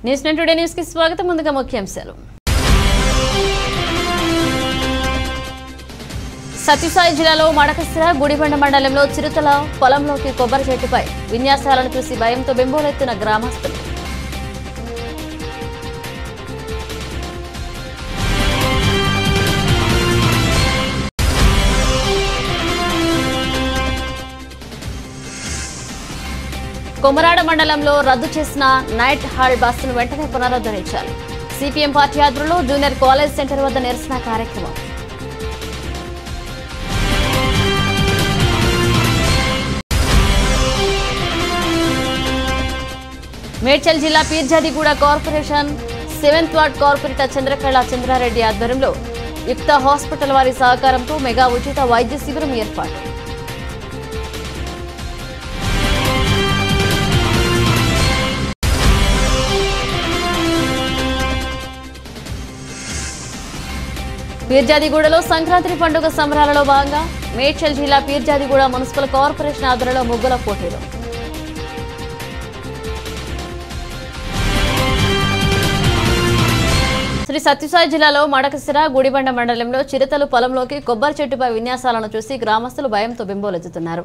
News nine today news కి స్వాగతం ముందుగా ముఖ్యాంశాలు సత్యసాయి జిల్లాలో మడకసిర గుడిబండ మండలంలో చిరుతల పొలంలోకి కొబ్బరి చెట్టుపై విన్యాసాలను చూసి భయంతో బెంబోలెత్తిన గ్రామస్తులు కొమరాడ మండలంలో రద్దు చేసిన నైట్ హాల్ బస్సును వెంటనే పునరుద్ధరించాలి సిపిఎం పార్టీ ఆధ్వర్యంలో జూనియర్ కాలేజ్ సెంటర్ వద్ద నిరసన కార్యక్రమం మేడ్చల్ జిల్లా Peerzadiguda corporation seventh ward corporator Chandrakala Chandrareddy ఆధ్వర్యంలో యుక్త హాస్పిటల్ వారి సహకారంతో మెగా ఉచిత వైద్య శిబిరం ఏర్పాటు పీర్జాదిగూడలో సంక్రాంతి పండుగ సంబరాలలో భాగంగా మేడ్చల్ జిల్లా పీర్జాదిగూడ మున్సిపల్ కార్పొరేషన్ ఆధ్వర్యంలో ముగ్గుల పోటీలు శ్రీ సత్యసాయి జిల్లాలో మడకసిర గుడిబండ మండలంలో చిరుతలు పొలంలోకి కొబ్బరి చెట్టుపై విన్యాసాలను చూసి గ్రామస్తులు భయంతో బింబోలెత్తుతున్నారు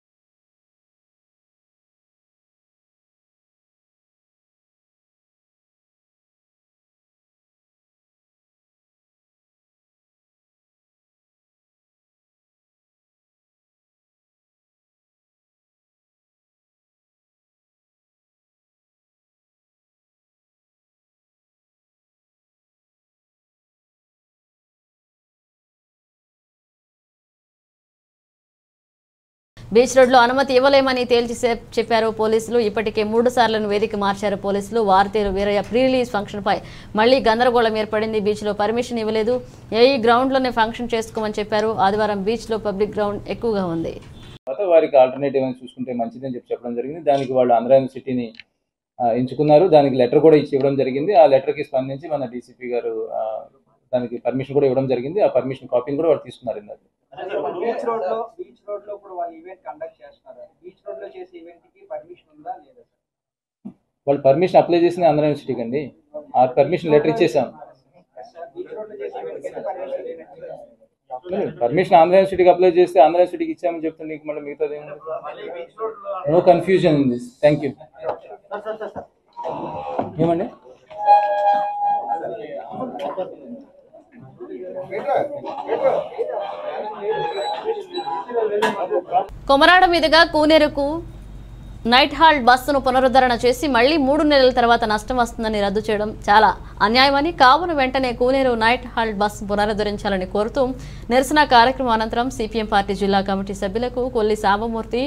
బీచ్ రోడ్లో అనుమతి ఇవ్వలేమని తేల్చి చెప్- చెప్పారు పోలీసులు ఇప్పటికే మూడు సార్లను వేదిక మార్చారు పోలీసులు Waltair Veerayya pre release function పై మళ్లీ గందరగోళం ఏర్పడింది బీచ్ లో పర్మిషన్ ఇవ్వలేదు ఏ ఈ గ్రౌండ్ లోనే ఫంక్షన్ చేసుకోమని చెప్పారు ఆదివారం బీచ్ లో పబ్లిక్ గ్రౌండ్ ఎక్కువగా ఉంది తర్వాత వారికి ఆల్టర్నేటివ్ అని చూసుకుంటే మంచిదని చెప్పి చెప్పడం జరిగింది దానికి వాళ్ళు ఆంధ్ర యూనివర్సిటీని ఆ, ఎంచుకున్నారు దానికి లెటర్ కూడా ఇచ్చి ఇవ్వడం జరిగింది ఆ లెటర్కి స్పందించి మన డీసీపీ గారు ఆ, దానికి పర్మిషన్ కూడా ఇవ్వడం జరిగింది ఆ పర్మిషన్ కాపీని కూడా వాళ్ళు తీసుకున్నారు ఇందాక బీచ్ రోడ్ లో బీచ్ రోడ్ లో ఇప్పుడు వాళ్ళు ఈవెంట్ కండక్ట్ చేస్తున్నారు బీచ్ రోడ్ లో చేసే ఈవెంట్ కి పర్మిషన్ ఉందా లేదా వాళ్ళు పర్మిషన్ అప్లై చేసింది ఆంధ్ర యూనివర్సిటీకి అండి ఆ పర్మిషన్ లెటర్ ఇచ్చేసాం సార్ బీచ్ రోడ్ లో చేసే ఈవెంట్ కి పర్మిషన్ లేనట్టు పర్మిషన్ ఆంధ్ర యూనివర్సిటీకి అప్లై చేస్తే ఆంధ్ర యూనివర్సిటీకి ఇచ్చామని చెప్తుంది నీకు మళ్ళీ మిగతాది no confusion in this thank you ఏమండి కొమరాడ మీదుగా కూనేరుకు నైట్ హాల్ట్ బస్సును పునరుద్ధరణ చేసి మళ్లీ మూడు నెలల తర్వాత నష్టం వస్తుందని రద్దు చేయడం చాలా అన్యాయమని కావున వెంటనే కూనేరు నైట్ హాల్ట్ బస్సు పునరుద్ధరించాలని కోరుతూ నిరసన కార్యక్రమం అనంతరం సిపిఎం పార్టీ జిల్లా కమిటీ సభ్యులకు కొల్లి సాంబమూర్తి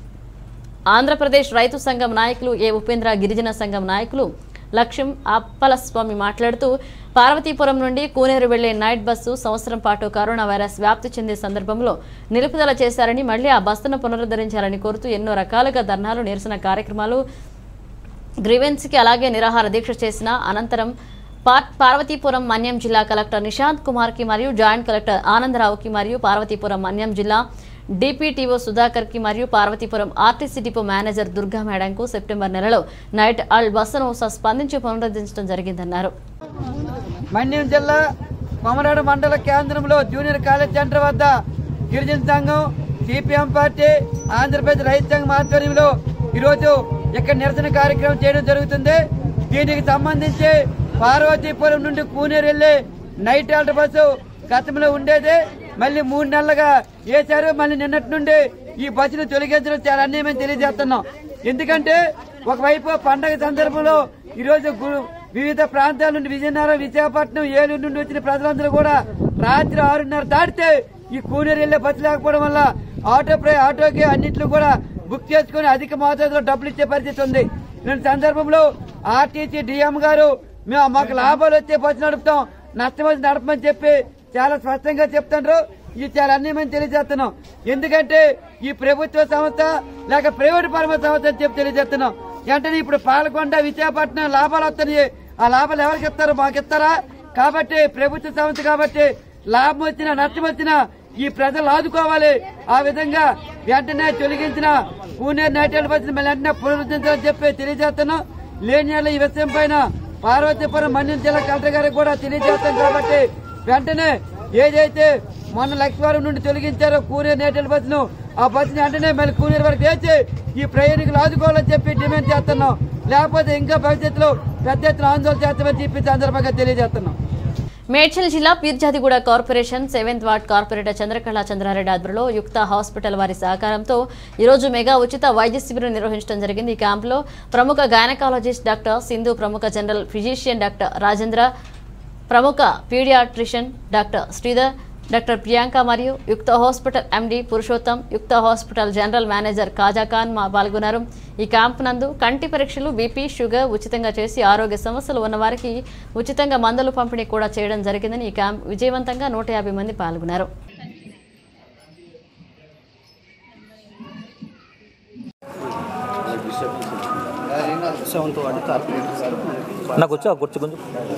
ఆంధ్రప్రదేశ్ రైతు సంఘం నాయకులు ఏ ఉపేంద్ర గిరిజన సంఘం నాయకులు లక్ష్యం అప్పలస్వామి మాట్లాడుతూ పార్వతీపురం నుండి కూనేరు వెళ్లే నైట్ బస్సు సంవత్సరం పాటు కరోనా వైరస్ వ్యాప్తి చెందే సందర్భంలో నిలుపుదల చేశారని మళ్లీ ఆ బస్సును పునరుద్ధరించాలని కోరుతూ ఎన్నో రకాలుగా ధర్నాలు నిరసన కార్యక్రమాలు గ్రీవెన్స్కి అలాగే నిరాహార దీక్ష చేసిన అనంతరం పార్- పార్వతీపురం మన్యం జిల్లా కలెక్టర్ నిశాంత్ కుమార్కి మరియు జాయింట్ కలెక్టర్ ఆనందరావుకి మరియు పార్వతీపురం మన్యం జిల్లా డిపిటిఓ సుధాకర్కి మరియు Parvathipuram RTC depot manager Durga మేడంకు సెప్టెంబర్ నెలలో నైట్ ఆల్ బస్సును స్పందించి పునరుద్ధరించడం జరిగిందన్నారు మన్యం జిల్లా కొమరాడు మండల కేంద్రంలో జూనియర్ కాలేజ్ సెంటర్ వద్ద గిరిజన సంఘం సిపిఎం పార్టీ ఆంధ్రప్రదేశ్ రైతు సంఘం ఆధ్వర్యంలో ఈరోజు ఇక్కడ నిరసన కార్యక్రమం చేయడం జరుగుతుంది దీనికి సంబంధించి పార్వతీపురం నుండి కూనేరు వెళ్లే నైట్ ఆల్టర్ బస్సు గతంలో ఉండేది మళ్ళీ మూడు నెలలుగా వేశారు మళ్ళీ నిన్నటి నుండి ఈ బస్సును తొలగించడం చాలా అన్యాయమని తెలియజేస్తున్నాం ఎందుకంటే ఒకవైపు పండగ సందర్భంలో ఈరోజు గు- వివిధ ప్రాంతాల నుండి విజయనగరం విశాఖపట్నం ఏలూరు నుండి వచ్చిన ప్రజలందరూ కూడా రాత్రి ఆరున్నర దాటితే ఈ కూనేరు వెళ్లే బస్సు లేకపోవడం వల్ల ఆటో ప్రై ఆటోకి అన్నింటిలో కూడా బుక్ చేసుకుని అధిక మోతాదులో డబ్బులు ఇచ్చే పరిస్థితి ఉంది ఇలాంటి సందర్భంలో ఆర్టీసీ డిఎం గారు మేము మాకు లాభాలు వచ్చే బస్సు నడుపుతాం నష్టం వచ్చి నడపమని చెప్పి చాలా స్పష్టంగా చెప్తుండ్రు ఇది చాలా అన్యమని తెలియజేస్తున్నాం ఎందుకంటే ఈ ప్రభుత్వ సంస్థ లేక ప్రైవేట్ పరమ సంస్థ అని చెప్పి తెలియజేస్తున్నాం వెంటనే ఇప్పుడు పాలకొండ విశాఖపట్నం లాభాలు వస్తున్నాయి ఆ లాభాలు ఎవరికి ఇస్తారు మాకు ఇస్తారా కాబట్టి ప్రభుత్వ సంస్థ కాబట్టి లాభం వచ్చినా నష్టం వచ్చినా ఈ ప్రజలు ఆదుకోవాలి ఆ విధంగా వెంటనే తొలగించిన పూణే నైటల్ బస్సును మళ్ళీ వెంటనే పునరుద్ధరించాలని చెప్పి తెలియజేస్తున్నాం లేని ఏళ్ళ ఈ విషయం పైన పార్వతీపురం మండ్యం జిల్లా కలెక్టర్ గారికి కూడా తెలియజేస్తాం కాబట్టి వెంటనే ఏదైతే మొన్న లక్ష్మీవారం నుండి తొలగించారో కూనీరు నేటల బస్సును ఆ బస్సుని వెంటనే మళ్ళీ కూనీరు వరకు వేసి ఈ ప్రయాణికులు ఆదుకోవాలని చెప్పి డిమాండ్ చేస్తున్నాం లేకపోతే ఇంకా భవిష్యత్తులో పెద్ద ఎత్తున ఆందోళన చేస్తామని చెప్పి సందర్భంగా తెలియజేస్తున్నాం మేడ్చల్ జిల్లా Peerzadiguda corporation seventh ward corporator Chandrakala Chandrareddy ఆధ్వర్యంలో యుక్త హాస్పిటల్ వారి సహకారంతో ఈరోజు మెగా ఉచిత వైద్య శిబిరం నిర్వహించడం జరిగింది ఈ క్యాంపులో ప్రముఖ గైనకాలజిస్ట్ డాక్టర్ సింధు ప్రముఖ జనరల్ ఫిజిషియన్ డాక్టర్ రాజేంద్ర ప్రముఖ paediatrician doctor Sridhar doctor Priyanka మరియు Yukta hospital MD Purushottam Yukta hospital general manager Khaja Khan మా పాల్గొన్నారు ఈ క్యాంప్ నందు కంటి పరీక్షలు బీపీ షుగర్ ఉచితంగా చేసి ఆరోగ్య సమస్యలు ఉన్నవారికి ఉచితంగా మందులు పంపిణీ కూడా చేయడం జరిగిందని ఈ క్యాంప్ విజయవంతంగా నూట యాభై మంది పాల్గొన్నారు సెవెంత్ వార్డు కార్పొరేటర్ నాకు వచ్చా కూర్చో కొంచెం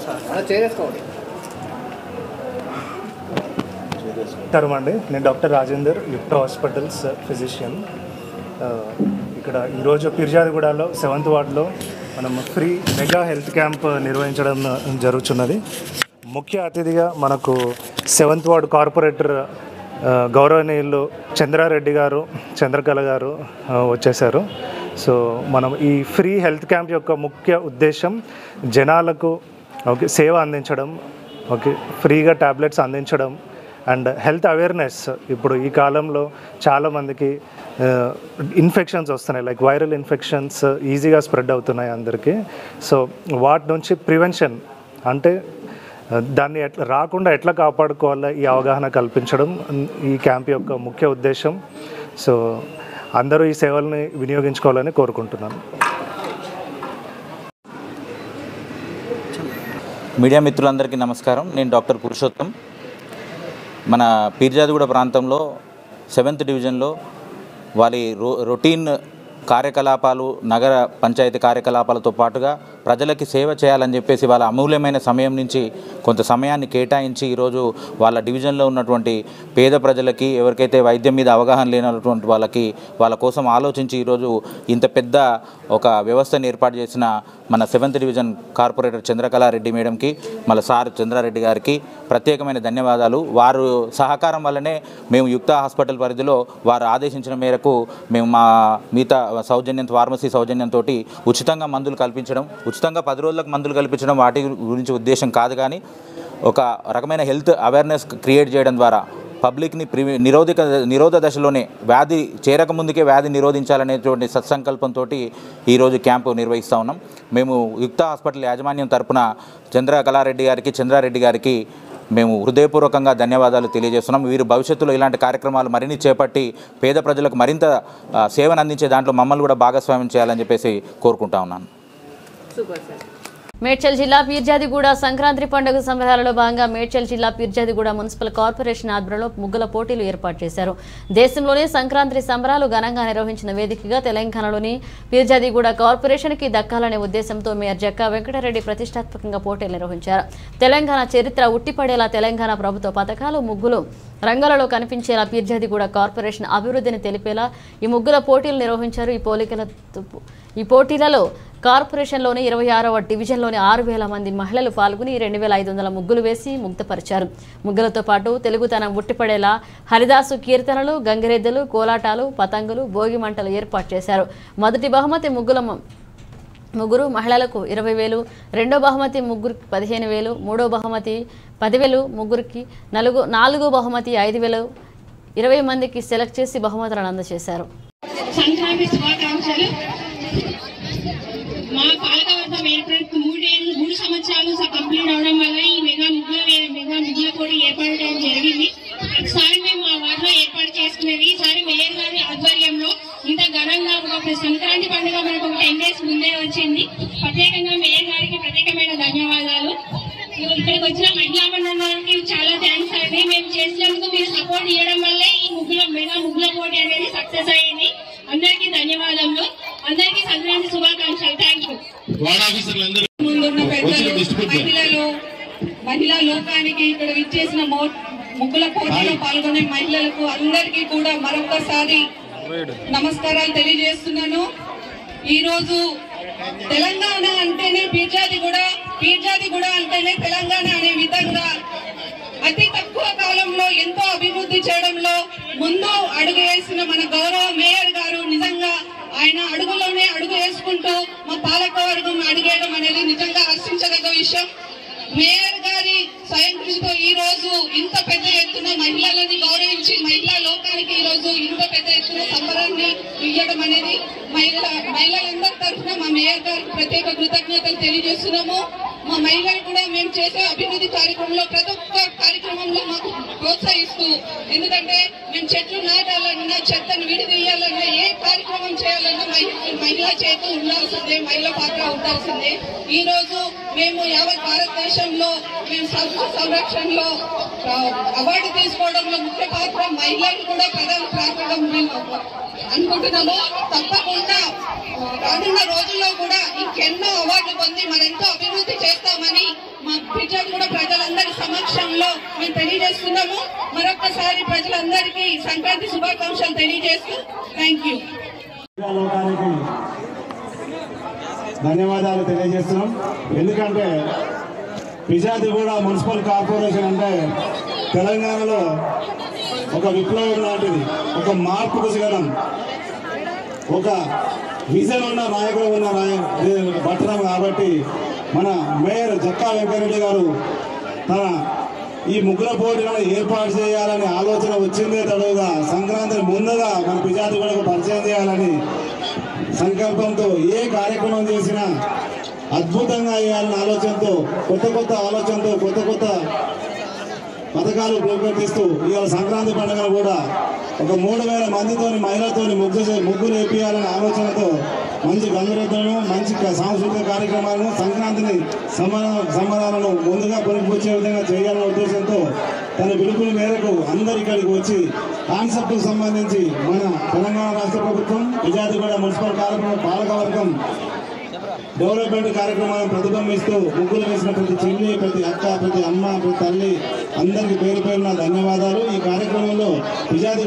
నమస్కారం అండి నేను డాక్టర్ రాజేందర్ యుక్త హాస్పిటల్స్ ఫిజిషియన్ ఆ, ఇక్కడ ఈరోజు పిర్జాదిగూడలో సెవెంత్ వార్డులో మనం ఫ్రీ మెగా హెల్త్ క్యాంప్ నిర్వహించడం జరుగుతున్నది ముఖ్య అతిథిగా మనకు సెవెంత్ వార్డు కార్పొరేటర్ ఆ, గౌరవనీయులు చంద్రారెడ్డి గారు చంద్రకళ గారు ఆ, వచ్చేసారు సో మనం ఈ ఫ్రీ హెల్త్ క్యాంప్ యొక్క ముఖ్య ఉద్దేశం జనాలకు ఓకే సేవ అందించడం ఓకే ఫ్రీగా ట్యాబ్లెట్స్ అందించడం అండ్ హెల్త్ అవేర్నెస్ ఇప్పుడు ఈ కాలంలో చాలామందికి ఇన్ఫెక్షన్స్ వస్తున్నాయి లైక్ వైరల్ ఇన్ఫెక్షన్స్ ఈజీగా స్ప్రెడ్ అవుతున్నాయి అందరికీ సో వాటి నుంచి ప్రివెన్షన్ అంటే ఆ, దాన్ని ఎట్లా రాకుండా ఎట్లా కాపాడుకోవాలో ఈ అవగాహన కల్పించడం ఈ క్యాంప్ యొక్క ముఖ్య ఉద్దేశం సో అందరూ ఈ సేవల్ని వినియోగించుకోవాలని కోరుకుంటున్నాను మీడియా మిత్రులందరికీ నమస్కారం నేను డాక్టర్ పురుషోత్తం మన పీర్జాదిగూడ ప్రాంతంలో సెవెంత్ డివిజన్లో వారి రో రొటీన్ కార్యకలాపాలు నగర పంచాయతీ కార్యకలాపాలతో పాటుగా ప్రజలకి సేవ చేయాలని చెప్పేసి వాళ్ళ అమూల్యమైన సమయం నుంచి కొంత సమయాన్ని కేటాయించి ఈరోజు వాళ్ళ డివిజన్లో ఉన్నటువంటి పేద ప్రజలకి ఎవరికైతే వైద్యం మీద అవగాహన లేనటువంటి వాళ్ళకి వాళ్ళ కోసం ఆలోచించి ఈరోజు ఇంత పెద్ద ఒక వ్యవస్థను ఏర్పాటు చేసిన మన సెవెంత్ డివిజన్ కార్పొరేటర్ చంద్రకళారెడ్డి మేడంకి మళ్ళీ సార్ చంద్రారెడ్డి గారికి ప్రత్యేకమైన ధన్యవాదాలు వారు సహకారం వల్లనే మేము యుక్త హాస్పిటల్ పరిధిలో వారు ఆదేశించిన మేరకు మేము మా మిగతా సౌజన్యం ఫార్మసీ సౌజన్యంతో ఉచితంగా మందులు కల్పించడం ఉచితంగా పది రోజులకు మందులు కల్పించడం వాటి గురించి ఉద్దేశం కాదు కానీ ఒక రకమైన హెల్త్ అవేర్నెస్ క్రియేట్ చేయడం ద్వారా పబ్లిక్ని ప్రి నిరోధక నిరోధ దశలోనే వ్యాధి చేరక ముందుకే వ్యాధి నిరోధించాలనేటువంటి సత్సంకల్పంతో ఈరోజు క్యాంపు నిర్వహిస్తూ ఉన్నాం మేము యుక్త హాస్పిటల్ యాజమాన్యం తరపున చంద్ర కళారెడ్డి గారికి చంద్రారెడ్డి గారికి మేము హృదయపూర్వకంగా ధన్యవాదాలు తెలియజేస్తున్నాం వీరు భవిష్యత్తులో ఇలాంటి కార్యక్రమాలు మరిన్ని చేపట్టి పేద ప్రజలకు మరింత ఆ, సేవను అందించే దాంట్లో మమ్మల్ని కూడా భాగస్వామ్యం చేయాలని చెప్పేసి కోరుకుంటా ఉన్నాను మేడ్చల్ జిల్లా పీర్జాదిగూడ సంక్రాంతి పండుగ సంబరాలలో భాగంగా మేడ్చల్ జిల్లా పీర్జాదిగూడ మున్సిపల్ కార్పొరేషన్ ఆధ్వర్యంలో ముగ్గుల పోటీలు ఏర్పాటు చేశారు దేశంలోనే సంక్రాంతి సంబరాలు ఘనంగా నిర్వహించిన వేదికగా తెలంగాణలోని పీర్జాదిగూడ కార్పొరేషన్కి దక్కాలనే ఉద్దేశంతో మేయర్ జక్కా వెంకటరెడ్డి ప్రతిష్టాత్మకంగా పోటీలు నిర్వహించారు తెలంగాణ చరిత్ర ఉట్టిపడేలా తెలంగాణ ప్రభుత్వ పథకాలు ముగ్గులు రంగాలలో కనిపించేలా పీర్జాదిగూడ కార్పొరేషన్ అభివృద్ధిని తెలిపేలా ఈ ముగ్గుల పోటీలు నిర్వహించారు ఈ పోలికల ఈ పోటీలలో కార్పొరేషన్లోని ఇరవై ఆరవ డివిజన్లోని ఆరు వేల మంది మహిళలు పాల్గొని రెండు వేల ఐదు వందల ముగ్గులు వేసి ముగ్ధపరిచారు ముగ్గులతో పాటు తెలుగుతనం ఉట్టిపడేలా హరిదాసు కీర్తనలు గంగిరెద్దులు కోలాటాలు పతంగులు భోగి మంటలు ఏర్పాటు చేశారు మొదటి బహుమతి ముగ్గుల మ- ముగ్గురు మహిళలకు ఇరవై వేలు రెండో బహుమతి ముగ్గురికి పదిహేను వేలు మూడో బహుమతి పదివేలు ముగ్గురికి నలుగు నాలుగో బహుమతి ఐదు వేలు ఇరవై మందికి సెలెక్ట్ చేసి బహుమతులను అందజేశారు సంక్రాంతి శుభాకాంక్షలు మా పాలకవర్గం ఏర్పడి మూడేళ్ళు మూడు సంవత్సరాలు స- కంప్లీట్ అవడం వల్ల ఈ మెగా ముగ్గుల వే- మెగా ముగ్గుల పోటీ ఏర్పాటు చేయడం జరిగింది ఈసారి మేము మా వార్డులో ఏర్పాటు చేసుకునేది ఈసారి మేయర్ గారి ఆధ్వర్యంలో ఇంత ఘనంగా ఒక సంక్రాంతి పండుగ మనకు ఒక టెన్ డేస్ ముందే వచ్చింది ప్రత్యేకంగా మేయర్ గారికి ప్రత్యేకమైన ధన్యవాదాలు ఇక్కడికి వచ్చిన మహిళా మండలానికి చాలా థ్యాంక్స్ అండి మేము చేసినందుకు మీరు సపోర్ట్ ఇవ్వడం వల్లే ఈ ముగ్గుల మెగా ముగ్గుల పోటీ అనేది సక్సెస్ అయ్యింది అందరికీ ధన్యవాదములు అందరికీ సంక్రాంతి శుభాకాంక్షలు థ్యాంక్ యూ వార్డాఫీసర్లందరూ ముందున్న వచ్చిన పెద్దలు లిస్ట్ పూర్తి. మహిళలు మహిళా లోకానికి ఇక్కడ విచ్చేసిన మో- ముగ్గుల పోటీలో పాల్గొనే మహిళలకు అందరికీ కూడా మరొకసారి నమస్కారాలు తెలియజేస్తున్నాను ఈ రోజు తెలంగాణ అంటేనే పీర్జాది కూడా పీర్జాది కూడా అంటేనే తెలంగాణ అనే విధంగా అతి తక్కువ కాలంలో ఎంతో అభివృద్ధి చేయడంలో ముందు అడుగు వేసిన మన గౌరవ మేయర్ గారు నిజంగా ఆయన అడుగులోనే అడుగు వేసుకుంటూ మా పాలకవర్గం అడిగేయడం అనేది నిజంగా హర్షించదగ్గ విషయం మేయర్ గారి స్వయం కృషితో ఈ రోజు ఇంత పెద్ద ఎత్తున మహిళలని గౌరవించి మహిళా లోకానికి ఈ రోజు ఇంత పెద్ద ఎత్తున సంబరాన్ని ఇవ్వడం అనేది మహిళ మహిళలందరి తరఫున మా మేయర్ గారికి ప్రత్యేక కృతజ్ఞతలు తెలియజేస్తున్నాము మా మహిళలు కూడా మేము చేసే అభివృద్ధి కార్యక్రమంలో ప్రతి ఒక్క కార్యక్రమంలో మాకు ప్రోత్సహిస్తూ ఎందుకంటే మేము చెట్లు నాటాలన్నా చెత్తను విడిదీయాలన్నా ఏ కార్యక్రమం చేయాలన్నా మహిళ మహిళ చేతి ఉండాల్సిందే మహిళ పాత్ర ఉండాల్సిందే ఈ రోజు మేము యావత్ భారతదేశంలో మేము సంస్థ సంరక్షణలో ఆ, అవార్డు తీసుకోవడంలో ముఖ్య పాత్ర మహిళలు కూడా ప్రధాన పాత్ర మేము అనుకుంటున్నాము తప్పకుండా ఆ, రానున్న రోజుల్లో కూడా ఇంకెన్నో అవార్డులు పొంది మరెంతో అభివృద్ధి చేస్తామని మా పిల్లలు కూడా ప్రజలందరి సమక్షంలో మేము తెలియజేస్తున్నాము మరొకసారి ప్రజలందరికీ సంక్రాంతి శుభాకాంక్షలు తెలియజేస్తూ థ్యాంక్ యూ లోకానికి ధన్యవాదాలు తెలియజేస్తున్నాం ఎందుకంటే పిజాదిగూడ మున్సిపల్ కార్పొరేషన్ అంటే తెలంగాణలో ఒక విప్లవం లాంటిది ఒక మార్పుకు శిఖరం ఒక విజన్ ఉన్న నాయకుడు ఉన్న నాయ పట్టణం కాబట్టి మన మేయర్ జక్కా వెంకరెడ్డి గారు తన ఈ ముగ్గుల పోటీలను ఏర్పాటు చేయాలనే ఆలోచన వచ్చిందే తడుగా సంక్రాంతి ముందుగా మన పిజాదిగూడకు పరిచయం చేయాలని సంకల్పంతో ఏ కార్యక్రమం చేసినా అద్భుతంగా చేయాలన్న ఆలోచనతో కొత్త కొత్త ఆలోచనతో కొత్త కొత్త పథకాలు రూపొందిస్తూ ఇవాళ సంక్రాంతి పండుగను కూడా ఒక మూడు వేల మందితోని మహిళలతోని ముగ్గు చే- ముగ్గులు వేపియాలనే ఆలోచనతో మంచి గంగరెద్దులను మంచి క- సాంస్కృతిక కార్యక్రమాలను సంక్రాంతిని సంబర సంబరాలను ముందుగా పొలిపించే విధంగా చేయాలనే ఉద్దేశంతో తన పిలుపుల మేరకు అందరు ఇక్కడికి వచ్చి కాన్సెప్ట్ సంబంధించి మన తెలంగాణ రాష్ట్ర ప్రభుత్వం విజాదిగూడ మున్సిపల్ కార్యక్రమం పాలకవర్గం డెవలప్మెంట్ కార్యక్రమాలను ప్రతిబింబిస్తూ ముగ్గులు వేసిన ప్రతి చెల్లి ప్రతి అక్క ప్రతి అమ్మ ప్రతి తల్లి అందరికీ పేరు పేరున ధన్యవాదాలు ఈ కార్యక్రమంలో విజాది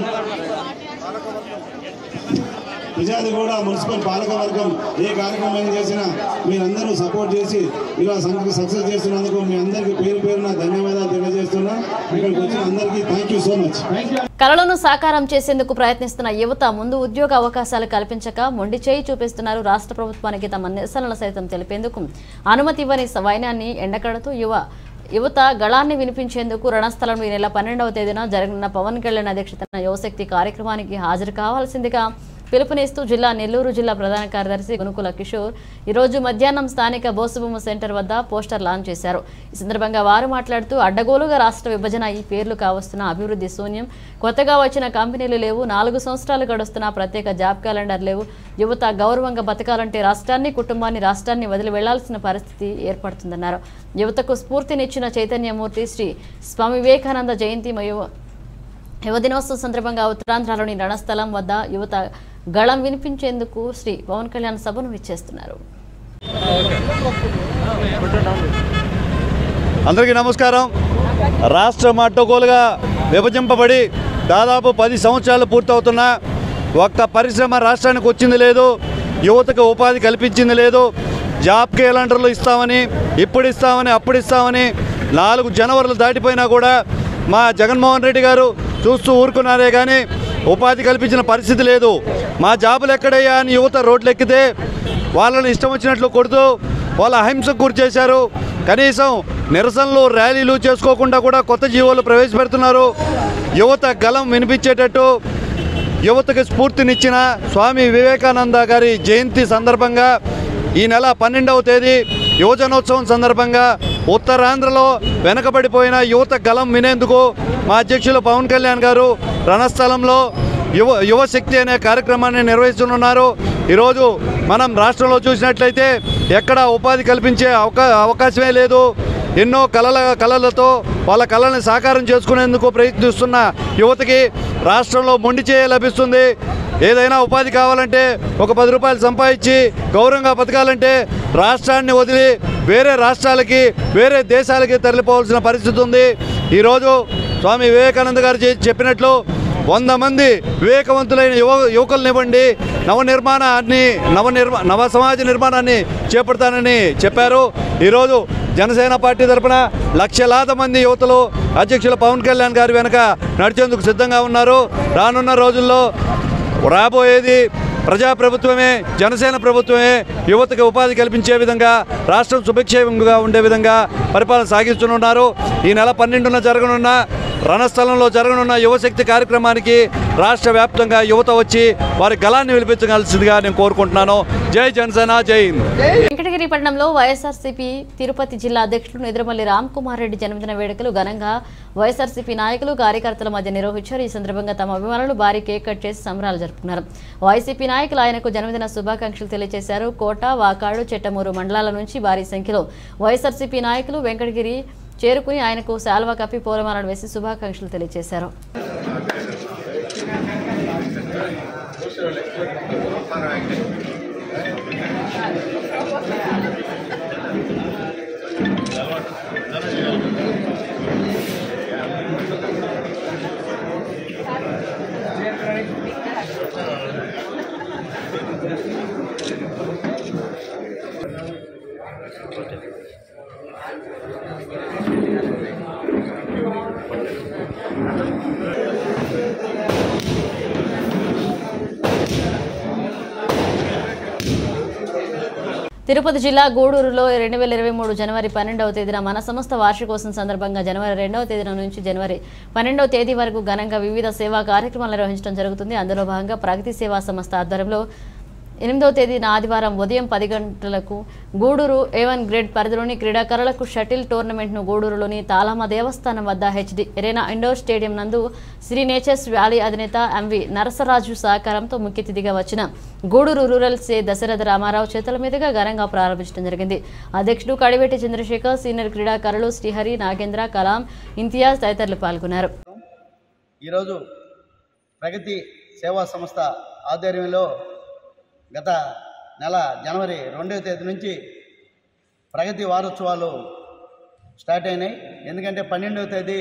విజాది కూడా మున్సిపల్ పాలక వర్గం ఏ కార్యక్రమం చేసినా మీరందరూ సపోర్ట్ చేసి ఇలా సక్సెస్ చేస్తున్నందుకు మీ అందరికీ పేరు పేరున ధన్యవాదాలు తెలియజేస్తున్నా ఇక్కడికి వచ్చిన అందరికీ థ్యాంక్ యూ సో మచ్ కళలను సాకారం చేసేందుకు ప్రయత్నిస్తున్న యువత ముందు ఉద్యోగ అవకాశాలు కల్పించక మొండి చేయి చూపిస్తున్నారు రాష్ట్ర ప్రభుత్వానికి తమ నిరసనలు సైతం తెలిపేందుకు అనుమతి ఇవ్వని వైనాన్ని ఎండకడుతూ యువ యువత గళాన్ని వినిపించేందుకు రణస్థలంలో ఈ నెల పన్నెండవ తేదీన జరగనున్న పవన్ కళ్యాణ్ అధ్యక్షతన యువశక్తి కార్యక్రమానికి హాజరు కావాల్సిందిగా పిలుపునిస్తూ జిల్లా నెల్లూరు జిల్లా ప్రధాన కార్యదర్శి గునుకుల కిషోర్ ఈరోజు మధ్యాహ్నం స్థానిక బోసుబొమ్మ సెంటర్ వద్ద పోస్టర్ లాంచ్ చేశారు ఈ సందర్భంగా వారు మాట్లాడుతూ అడ్డగోలుగా రాష్ట్ర విభజన ఈ పేర్లు కావస్తున్న అభివృద్ధి శూన్యం కొత్తగా వచ్చిన కంపెనీలు లేవు నాలుగు సంవత్సరాలు గడుస్తున్న ప్రత్యేక జాబ్ క్యాలెండర్ లేవు యువత గౌరవంగా బతకాలంటే రాష్ట్రాన్ని కుటుంబాన్ని రాష్ట్రాన్ని వదిలి వెళ్లాల్సిన పరిస్థితి ఏర్పడుతుందన్నారు యువతకు స్ఫూర్తినిచ్చిన చైతన్యమూర్తి శ్రీ స్వామి వివేకానంద జయంతి మరియు యువ దినోత్సవం సందర్భంగా ఉత్తరాంధ్రలోని రణస్థలం వద్ద యువత గళం వినిపించేందుకు శ్రీ పవన్ కళ్యాణ్ సభను విచ్చేస్తున్నారు అందరికీ నమస్కారం రాష్ట్రం అడ్డగోలుగా విభజింపబడి దాదాపు పది సంవత్సరాలు పూర్తవుతున్నా ఒక్క పరిశ్రమ రాష్ట్రానికి వచ్చింది లేదు యువతకు ఉపాధి కల్పించింది లేదు జాబ్ క్యాలెండర్లు ఇస్తామని ఇప్పుడు ఇస్తామని అప్పుడు ఇస్తామని నాలుగు జనవరిలు దాటిపోయినా కూడా మా జగన్మోహన్ రెడ్డి గారు చూస్తూ ఊరుకున్నారే కానీ ఉపాధి కల్పించిన పరిస్థితి లేదు మా జాబులు ఎక్కడయ్యా అని యువత రోడ్లు ఎక్కితే వాళ్ళని ఇష్టం వచ్చినట్లు కొడుతూ వాళ్ళ అహింసకు గురి చేశారు కనీసం నిరసనలు ర్యాలీలు చేసుకోకుండా కూడా కొత్త జీవోలు ప్రవేశపెడుతున్నారు యువత గలం వినిపించేటట్టు యువతకు స్ఫూర్తినిచ్చిన స్వామి వివేకానంద గారి జయంతి సందర్భంగా ఈ నెల పన్నెండవ తేదీ యువజనోత్సవం సందర్భంగా ఉత్తరాంధ్రలో వెనకబడిపోయిన యువత గలం వినేందుకు మా అధ్యక్షులు పవన్ కళ్యాణ్ గారు రణస్థలంలో యువ యువశక్తి అనే కార్యక్రమాన్ని నిర్వహిస్తున్నారు ఈరోజు మనం రాష్ట్రంలో చూసినట్లయితే ఎక్కడ ఉపాధి కల్పించే అవకా అవకాశమే లేదు ఎన్నో కళల కళలతో వాళ్ళ కళల్ని సాకారం చేసుకునేందుకు ప్రయత్నిస్తున్న యువతకి రాష్ట్రంలో మొండి చేయ లభిస్తుంది ఏదైనా ఉపాధి కావాలంటే ఒక పది రూపాయలు సంపాదించి గౌరవంగా బతకాలంటే రాష్ట్రాన్ని వదిలి వేరే రాష్ట్రాలకి వేరే దేశాలకి తరలిపోవాల్సిన పరిస్థితి ఉంది ఈరోజు స్వామి వివేకానంద గారు చే- చెప్పినట్లు వంద మంది వివేకవంతులైన యువ యువకులనివ్వండి నవనిర్మాణాన్ని నవ నిర్మా నవ సమాజ నిర్మాణాన్ని చేపడతానని చెప్పారు ఈరోజు జనసేన పార్టీ తరపున లక్షలాది మంది యువతలు అధ్యక్షులు పవన్ కళ్యాణ్ గారి వెనక నడిచేందుకు సిద్ధంగా ఉన్నారు రానున్న రోజుల్లో రాబోయేది ప్రజాప్రభుత్వమే జనసేన ప్రభుత్వమే యువతకు ఉపాధి కల్పించే విధంగా రాష్ట్రం సుభిక్షేమంగా ఉండే విధంగా పరిపాలన సాగిస్తున్నారు ఈ నెల పన్నెండున జరగనున్న రణస్థలంలో జరగనున్న యువశక్తి కార్యక్రమానికి రాష్ట్ర వ్యాప్తంగా యువత వచ్చి వారి గలాన్ని వినిపించగలసిందిగా నేను కోరుకుంటున్నాను జై జనసేన జై హింద్ వెంకటగిరి పట్టణంలో వైఎస్ఆర్సీపీ తిరుపతి జిల్లా అధ్యక్షుడు నిద్రమల్లి రామ్ కుమార్ రెడ్డి జన్మదిన వేడుకలు ఘనంగా వైఎస్ఆర్సీపీ నాయకులు కార్యకర్తల మధ్య నిర్వహించారు ఈ సందర్భంగా తమ అభిమానులు భారీ కేక్ కట్ చేసి సంబరాలు జరుపుకున్నారు వైసీపీ నాయకులు ఆయనకు జన్మదిన శుభాకాంక్షలు తెలియజేశారు కోట వాకాడు చెట్టమూరు మండలాల నుంచి భారీ సంఖ్యలో వైఎస్ఆర్సీపీ నాయకులు వెంకటగిరి చేరుకుని ఆయనకు శాల్వా కప్పి పూలమాలను వేసి శుభాకాంక్షలు తెలియజేశారు తిరుపతి జిల్లా గూడూరులో రెండు వేల ఇరవై మూడు జనవరి పన్నెండవ తేదీన మన సంస్థ వార్షికోత్సవం సందర్భంగా జనవరి రెండవ తేదీన నుంచి జనవరి పన్నెండవ తేదీ వరకు ఘనంగా వివిధ సేవా కార్యక్రమాలు నిర్వహించడం జరుగుతుంది అందులో భాగంగా ప్రగతి సేవా సంస్థ ఆధ్వర్యంలో ఎనిమిదవ తేదీన ఆదివారం ఉదయం పది గంటలకు గూడూరు ఏవన్ గ్రేడ్ పరిధిలోని క్రీడాకారులకు షటిల్ టోర్నమెంట్ను గూడూరులోని తాళమ్మ దేవస్థానం వద్ద హెచ్డి ఎరేనా ఇండోర్ స్టేడియం నందు శ్రీ నేచర్స్ వ్యాలీ అధినేత ఎంవి నరసరాజు సహకారంతో ముఖ్య అతిథిగా వచ్చిన గూడూరు రూరల్ సే దశరథ రామారావు చేతుల మీదుగా ఘనంగా ప్రారంభించడం జరిగింది అధ్యక్షుడు కడివెట్టి చంద్రశేఖర్ సీనియర్ క్రీడాకారులు శ్రీహరి నాగేంద్ర కలాం ఇంతియాజ్ తదితరులు పాల్గొన్నారు ఈరోజు ప్రగతి సేవా సంస్థ ఆధ్వర్యంలో గత నెల జనవరి రెండవ తేదీ నుంచి ప్రగతి వారోత్సవాలు స్టార్ట్ అయినాయి ఎందుకంటే పన్నెండవ తేదీ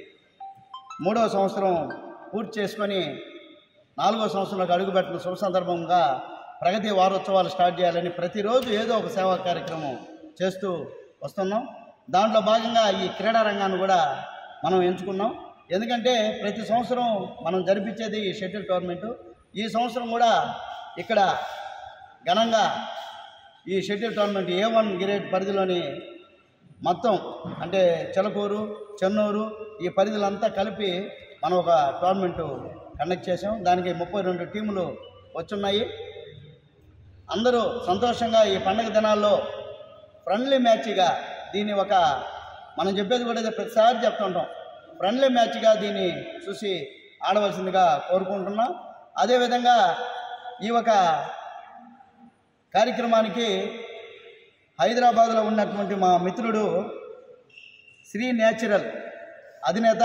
మూడవ సంవత్సరం పూర్తి చేసుకొని నాలుగో సంవత్సరంలోకి అడుగుపెట్టిన శుభ సందర్భంగా ప్రగతి వారోత్సవాలు స్టార్ట్ చేయాలని ప్రతిరోజు ఏదో ఒక సేవా కార్యక్రమం చేస్తూ వస్తున్నాం దాంట్లో భాగంగా ఈ క్రీడా రంగాన్ని కూడా మనం ఎంచుకున్నాం ఎందుకంటే ప్రతి సంవత్సరం మనం జరిపించేది ఈ షటిల్ టోర్నమెంటు ఈ సంవత్సరం కూడా ఇక్కడ ఘనంగా ఈ shuttle tournament A one grade పరిధిలోని మొత్తం అంటే చిలకూరు చెన్నూరు ఈ పరిధులంతా కలిపి మనం ఒక టోర్నమెంట్ కండక్ట్ చేసాం దానికి ముప్పై రెండు టీములు వచ్చున్నాయి అందరూ సంతోషంగా ఈ పండగ దినాల్లో ఫ్రెండ్లీ మ్యాచ్గా దీన్ని ఒక మనం చెప్పేది కూడా ఇదే ప్రతిసారి చెప్తుంటాం ఫ్రెండ్లీ మ్యాచ్గా దీన్ని చూసి ఆడవలసిందిగా కోరుకుంటున్నాం అదేవిధంగా ఈ ఒక కార్యక్రమానికి హైదరాబాద్లో ఉన్నటువంటి మా మిత్రుడు శ్రీ నేచురల్ అధినేత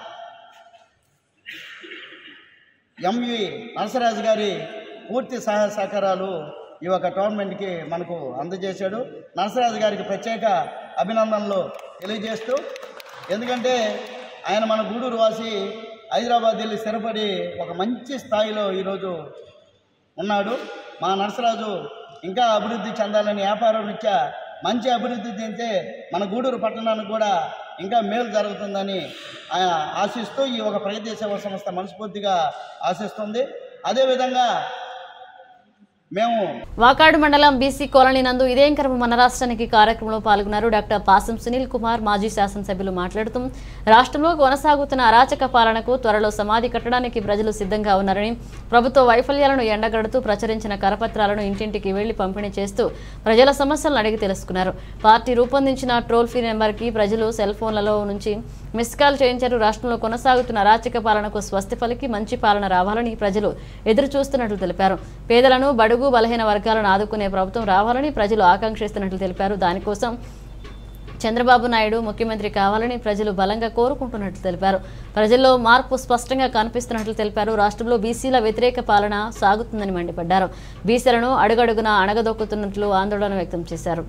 ఎంవి నరసరాజు గారి పూర్తి సహాయ సహకారాలు ఈ యొక్క టోర్నమెంట్కి మనకు అందజేశాడు నరసరాజు గారికి ప్రత్యేక అభినందనలు తెలియజేస్తూ ఎందుకంటే ఆయన మన గూడూరు వాసి హైదరాబాద్ వెళ్ళి స్థిరపడి ఒక మంచి స్థాయిలో ఈరోజు ఉన్నాడు మా నరసరాజు ఇంకా అభివృద్ధి చెందాలని వ్యాపారం రీత్యా మంచి అభివృద్ధి చెందితే మన గూడూరు పట్టణానికి కూడా ఇంకా మేలు జరుగుతుందని ఆ, ఆశిస్తూ ఈ ఒక ప్రగతి సేవా సంస్థ మనస్ఫూర్తిగా ఆశిస్తుంది అదేవిధంగా మేము వాకాడు మండలం బీసీ కాలనీ నందు ఇదేం కర్మ మన రాష్ట్రానికి కార్యక్రమంలో పాల్గొన్నారు డాక్టర్ పాసం సునీల్ కుమార్ మాజీ శాసనసభ్యులు మాట్లాడుతూ రాష్ట్రంలో కొనసాగుతున్న అరాచక పాలనకు త్వరలో సమాధి కట్టడానికి ప్రజలు సిద్ధంగా ఉన్నారని ప్రభుత్వ వైఫల్యాలను ఎండగడుతూ ప్రచురించిన కరపత్రాలను ఇంటింటికి వెళ్లి పంపిణీ చేస్తూ ప్రజల సమస్యలను అడిగి తెలుసుకున్నారు పార్టీ రూపొందించిన ట్రోల్ ఫ్రీ నెంబర్కి ప్రజలు సెల్ ఫోన్లలో నుంచి మిస్ కాల్ చేయించారు రాష్ట్రంలో కొనసాగుతున్న అరాచక పాలనకు స్వస్తి పలికి మంచి పాలన రావాలని ప్రజలు ఎదురు చూస్తున్నట్లు తెలిపారు పేదలను బడుగు బలహీన వర్గాలను ఆదుకునే ప్రభుత్వం రావాలని ప్రజలు ఆకాంక్షిస్తున్నట్లు తెలిపారు దానికోసం చంద్రబాబు నాయుడు ముఖ్యమంత్రి కావాలని ప్రజలు బలంగా కోరుకుంటున్నట్లు తెలిపారు ప్రజల్లో మార్పు స్పష్టంగా కనిపిస్తున్నట్లు తెలిపారు రాష్ట్రంలో బీసీల వ్యతిరేక పాలన సాగుతుందని మండిపడ్డారు బీసీలను అడుగడుగునా అణగదొక్కుతున్నట్లు ఆందోళన వ్యక్తం చేశారు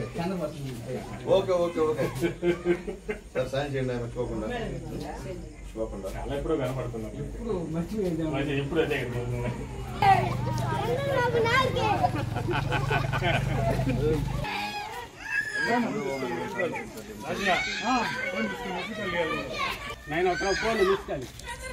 ఓకే ఓకే ఓకే సార్ సాయం చేయండి ఆయన పెట్టుకోకుండా మర్చిపోకుండా అలా ఎప్పుడో కనపడుతున్నారు మరి ఎప్పుడు అదే కనపడుతున్నారు. నేను ఒక ఫోన్ తీసుకోండి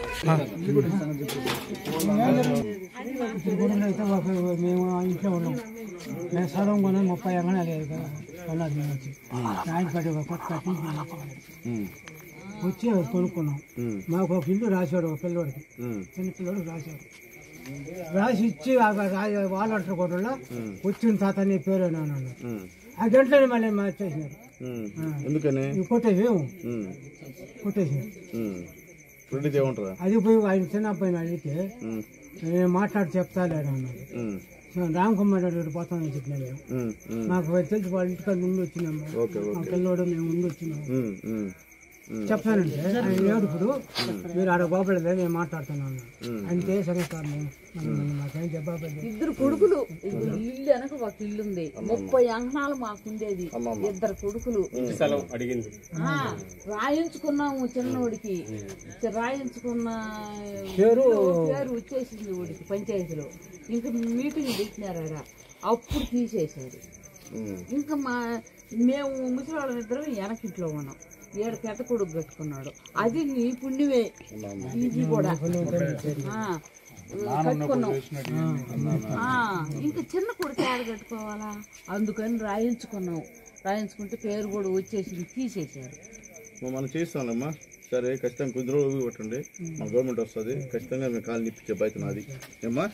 మేము ఇంట్లో ఉన్నాం మేము స్థలం కొని ముప్పై ఎకరాలు లేదు కదా కొన్నాది మేము వచ్చి నాయనపేట ఒక కొత్త టీపీ వచ్చి అది కొనుక్కున్నాం మాకు ఒక ఇల్లు రాశాడు ఒక పిల్లవాడికి చిన్న పిల్లవాడికి రాశాడు రాసి ఇచ్చి ఆ రా- వాలంటీర్ కొట్టలో వచ్చిన తాత నీ పేరు అని అన్నాడు ఆ గంటలో మళ్ళీ మార్చేసినారు ఎందుకని ఇవి కొట్టేసి కొట్టేసినారు ఫ్రెండ్ ఏమంటారా అది పోయి ఆయన చిన్న అబ్బాయిని అడిగితే నేను మాట్లాడి చెప్తాలేడు అన్నాడు సో రామ్ కుమార్ రెడ్డి పోతామని చెప్పినా మేము మాకు తెలిసి వాళ్ళ ఇంటికాడ ముందు వచ్చినాము ఓకే, మా ఓకే. పిల్లోడు మేము ముందు వచ్చినాము చెప్తానంటే ఆయన ఏడుపుడు మీరు ఆడ బాబులదే నేను మాట్లాడుతున్నాను అన్నాడు. అంతే సంగతి మాకేం జవాబు ఇద్దరు కొడుకులు ఇద్దరు ఇల్లు వెనక ఒక ఇల్లు ఉంది ముప్పై అంకణాలు మాకుండేది ఇద్దరు కొడుకులు ఇంటి స్థలం అడిగింది ఆ, రాయించుకున్నాము చిన్నోడికి రాయించుకున్న పేరు- పేరు వచ్చేసింది వాడికి పంచాయతీలో ఇంకా మీటింగ్ పెట్టినారు ఆడ అప్పుడు తీసేశారు ఇంకా మా మేము ముసలివాళ్ళం ఇద్దరం వెనకింట్లో ఉన్నాం ఏడు పెద్ద కొడుకు కట్టుకున్నాడు అది నీ పుణ్యమే ఇది కూడా ఆ, కట్టుకున్నాం ఆ, ఇంకా చిన్న కొడుకు ఏడ కట్టుకోవాలా అందుకని రాయించుకున్నాం రాయించుకుంటే పేరు కూడా వచ్చేసింది తీసేశారు మనం చేస్తానమ్మా సరే ఖచ్చితంగా కొద్ది రోజులు కొట్టండి మా గవర్నమెంట్ వస్తుంది ఖచ్చితంగా మేము కాలు నిప్పించే బాధ్యత నాది ఏమ్మా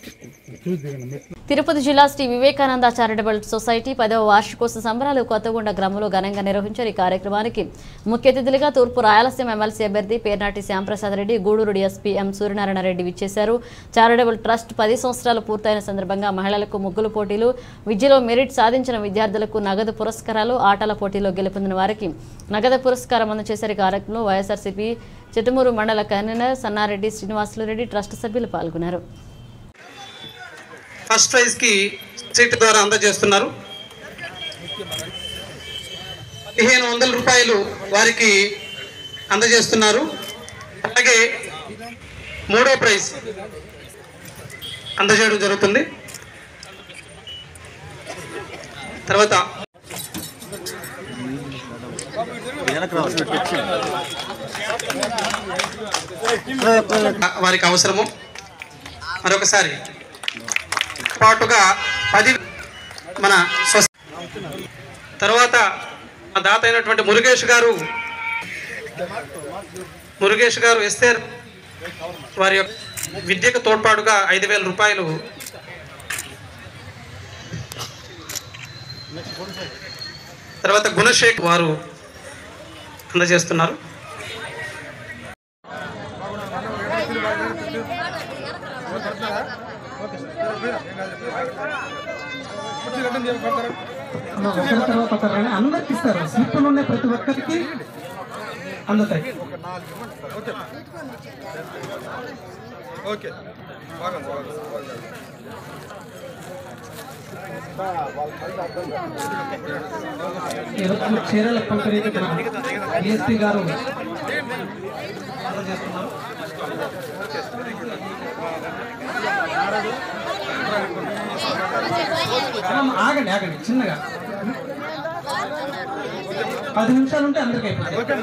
తిరుపతి జిల్లా శ్రీ వివేకానంద చారిటబుల్ సొసైటీ పదవ వార్షికోత్సవ సంబరాలు కొత్తగూడ గ్రామంలో ఘనంగా నిర్వహించారు ఈ కార్యక్రమానికి ముఖ్య అతిథులుగా తూర్పు రాయలసీమ ఎమ్మెల్సీ అభ్యర్థి పేర్నాటి శ్యాంప్రసాద్ రెడ్డి గూడూరు డిఎస్పీ ఎం సూర్యనారాయణ రెడ్డి విచ్చేశారు చారిటబుల్ ట్రస్ట్ పది సంవత్సరాలు పూర్తయిన సందర్భంగా మహిళలకు ముగ్గులు పోటీలు విద్యలో మెరిట్ సాధించిన విద్యార్థులకు నగదు పురస్కారాలు ఆటల పోటీలో గెలుపొందిన వారికి నగదు పురస్కారం అందజేశారు ఈ కార్యక్రమంలో వైఎస్ఆర్సీపీ చిట్టుమూరు మండల కన్వీనర్ సన్నారెడ్డి శ్రీనివాసులు రెడ్డి ట్రస్ట్ సభ్యులు పాల్గొన్నారు ఫస్ట్ ప్రైజ్ కి సీట్ ద్వారా అందజేస్తున్నారు పదిహేను వందల రూపాయలు వారికి అందజేస్తున్నారు అలాగే మూడో ప్రైజ్ అందజేయడం జరుగుతుంది తర్వాత వారికి అవసరము మరొకసారి పాటుగా పది మన స్వస్ తర్వాత మా దాత అయినటువంటి మురుగేష్ గారు మురుగేష్ గారు ఎస్తేర్ వారి యొక్క విద్యకు తోడ్పాటుగా ఐదు వేల రూపాయలు తర్వాత గుణశేఖ్ వారు అందజేస్తున్నారు ఒకరి తర్వాత ఒకరు కానీ అందరికి ఇస్తారు స్లిప్లు ఉన్నాయి ప్రతి ఒక్కరికి అందుతాయి ఓకే ఈరోజు చీరల పంపిణీకి డిఎస్పీ గారు అందజేస్తున్నారు అమ్మ, ఆగండి ఆగండి చిన్నగా పది నిమిషాలు ఉంటే అందరికీ అయిపోతుంది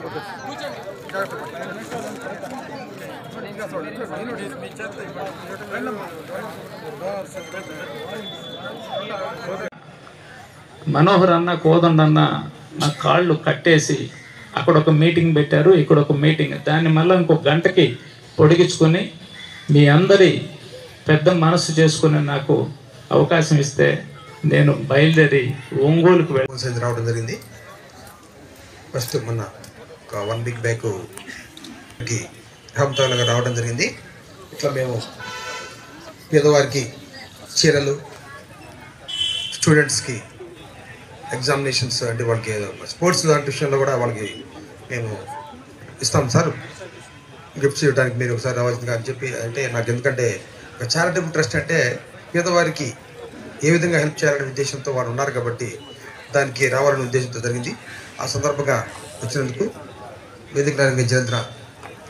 మనోహర్ అన్న కోదండ అన్న నా కాళ్ళు కట్టేసి అక్కడ ఒక మీటింగ్ పెట్టారు ఇక్కడ ఒక మీటింగ్ దాన్ని మళ్ళీ ఇంకో గంటకి పొడిగించుకొని మీ అందరి పెద్ద మనసు చేసుకుని నాకు అవకాశం ఇస్తే నేను బయలుదేరి ఒంగోలుకు వెళ్ళి సైజ్ రావడం జరిగింది ఫస్ట్ మొన్న ఒక వన్ వీక్ బ్యాక్ కి హంతాలుగా రావడం జరిగింది ఇట్లా మేము పేదవారికి చీరలు స్టూడెంట్స్కి ఎగ్జామినేషన్స్ అంటే వాళ్ళకి స్పోర్ట్స్ లాంటి విషయంలో కూడా వాళ్ళకి మేము ఇస్తాం సార్ గిఫ్ట్స్ ఇవ్వడానికి మీరు ఒకసారి రావాల్సిందిగా అని చెప్పి అంటే నాకు ఎందుకంటే ఒక చారిటబుల్ ట్రస్ట్ అంటే పేదవారికి ఏ విధంగా హెల్ప్ చేయాలనే ఉద్దేశంతో వారు ఉన్నారు కాబట్టి దానికి రావాలనే ఉద్దేశంతో జరిగింది ఆ సందర్భంగా వచ్చినందుకు వేదిక నారాయణ జయంత్ర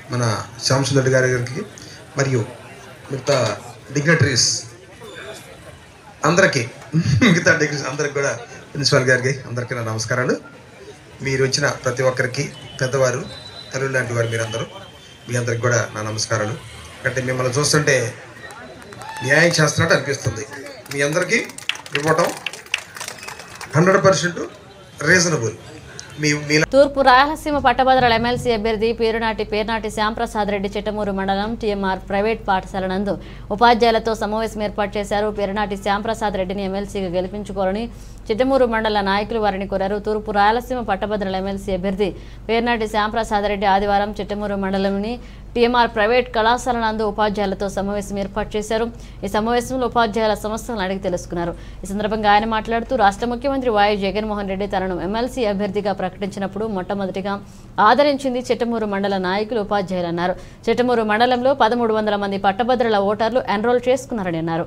మన శ్యామసుందర్ గారి గారికి మరియు మిగతా డిగ్నటరీస్ అందరికీ మిగతా డిగ్రీస్ అందరికి కూడా ప్రిన్సిపాల్ గారికి అందరికీ నా నమస్కారాలు మీరు వచ్చిన ప్రతి ఒక్కరికి పెద్దవారు తల్లి లాంటి వారు మీరందరూ మీ అందరికి కూడా నా నమస్కారాలు అంటే మిమ్మల్ని చూస్తుంటే న్యాయం చేస్తున్నట్టు అనిపిస్తుంది మీ అందరికీ ఇవ్వటం హండ్రెడ్ పర్సెంట్ రీజనబుల్ మీ మీ తూర్పు రాయలసీమ పట్టభద్రుల ఎమ్మెల్సీ అభ్యర్థి పేరునాటి పేర్నాటి శ్యాంప్రసాద్ రెడ్డి చిట్టమూరు మండలం టీఎంఆర్ ప్రైవేట్ పాఠశాల నందు ఉపాధ్యాయులతో సమావేశం ఏర్పాటు చేశారు పేరునాటి శ్యాంప్రసాద్ రెడ్డిని ఎమ్మెల్సీగా గెలిపించుకోవాలని చిట్టమూరు మండల నాయకులు వారిని కోరారు తూర్పు రాయలసీమ పట్టభద్రుల ఎమ్మెల్సీ అభ్యర్థి పేర్నాటి శ్యాంప్రసాద్ రెడ్డి ఆదివారం చిట్టమూరు మండలంలోని టీఎంఆర్ ప్రైవేట్ కళాశాల నందు ఉపాధ్యాయులతో సమావేశం ఏర్పాటు చేశారు ఈ సమావేశంలో ఉపాధ్యాయుల సమస్యలను అడిగి తెలుసుకున్నారు ఈ సందర్భంగా ఆయన మాట్లాడుతూ రాష్ట్ర ముఖ్యమంత్రి వైఎస్ జగన్మోహన్ రెడ్డి తనను ఎమ్మెల్సీ అభ్యర్థిగా ప్రకటించినప్పుడు మొట్టమొదటిగా ఆదరించింది చిట్టమూరు మండల నాయకులు ఉపాధ్యాయులు అన్నారు చిట్టమూరు మండలంలో పదమూడు వందల మంది పట్టభద్రుల ఓటర్లు ఎన్రోల్ చేసుకున్నారని అన్నారు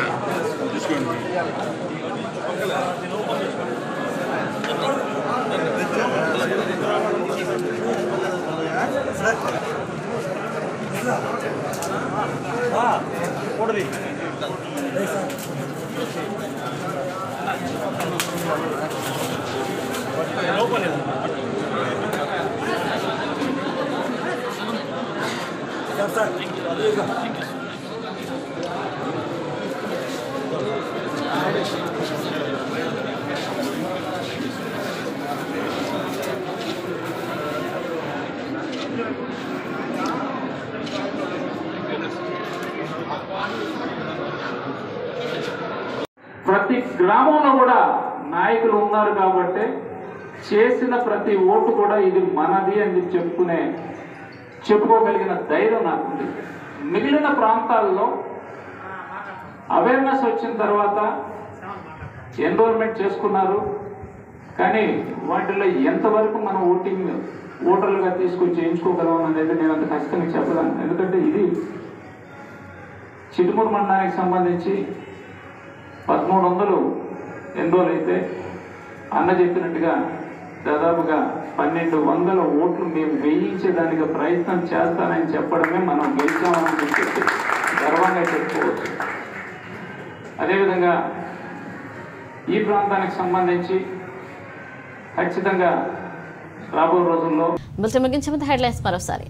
ప్రతి గ్రామంలో కూడా నాయకులు ఉన్నారు కాబట్టి చేసిన ప్రతి ఓటు కూడా ఇది మనది అని చెప్పి చెప్పుకునే చెప్పుకోగలిగిన ధైర్యం నాకుంది మిగిలిన ప్రాంతాల్లో అవేర్నెస్ వచ్చిన తర్వాత ఎన్రోల్మెంట్ చేసుకున్నారు కానీ వాటిలో ఎంతవరకు మనం ఓటింగ్ ఓటర్లుగా తీసుకొని చేయించుకోగలం అనేది నేను అంత ఖచ్చితంగా చెప్పగలను ఎందుకంటే ఇది చిటుమూరు మండలానికి సంబంధించి పదమూడు వందలు ఎన్రోల్ అయితే అన్న చెప్పినట్టుగా దాదాపుగా పన్నెండు వందల ఓట్లు మేము వేయించేదానికి ప్రయత్నం చేస్తానని చెప్పడమే మనం గెలిచామని చెప్పి గర్వంగా చెప్పుకోవచ్చు అదేవిధంగా ఈ ప్రాంతానికి సంబంధించి ఖచ్చితంగా రాబో రోజుల్లో బులెటిన్ ముగించే ముందు హెడ్లైన్స్ మరోసారి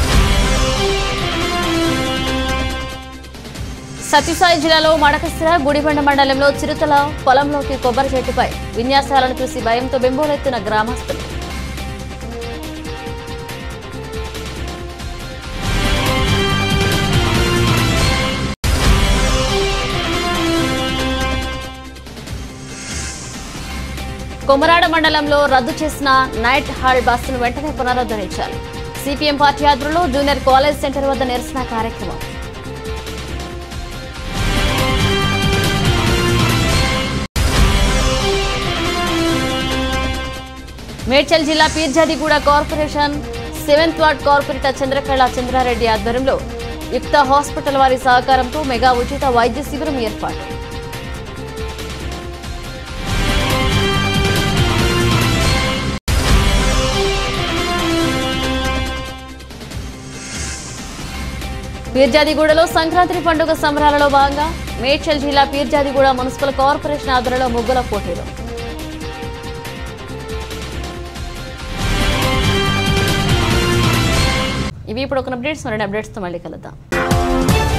సత్యసాయి జిల్లాలో మడకసిర గుడిబండ మండలంలో చిరుతల పొలంలోకి కొబ్బరి చెట్టుపై విన్యాసాలను చూసి భయంతో బెంబోలెత్తిన గ్రామస్తులు కొమరాడ మండలంలో రద్దు చేసిన నైట్ హాల్ బస్సును వెంటనే పునరుద్ధరించాలి సిపిఎం పార్టీ ఆధ్వర్యంలో జూనియర్ కాలేజ్ సెంటర్ వద్ద నిరసన కార్యక్రమం మేడ్చల్ జిల్లా Peerzadiguda corporation seventh ward corporator Chandrakala Chandrareddy ఆధ్వర్యంలో యుక్త హాస్పిటల్ వారి సహకారంతో మెగా ఉచిత వైద్య శిబిరం ఏర్పాటు పీర్జాదిగూడలో సంక్రాంతి పండుగ సంబరాలలో భాగంగా మేడ్చల్ జిల్లా పీర్జాదిగూడ మున్సిపల్ కార్పొరేషన్ ఆధ్వర్యంలో ముగ్గుల పోటీలు ఇవి ఇప్పుడు ఒక అప్డేట్స్ మరిన్ని అప్డేట్స్తో మళ్ళీ కలుద్దాం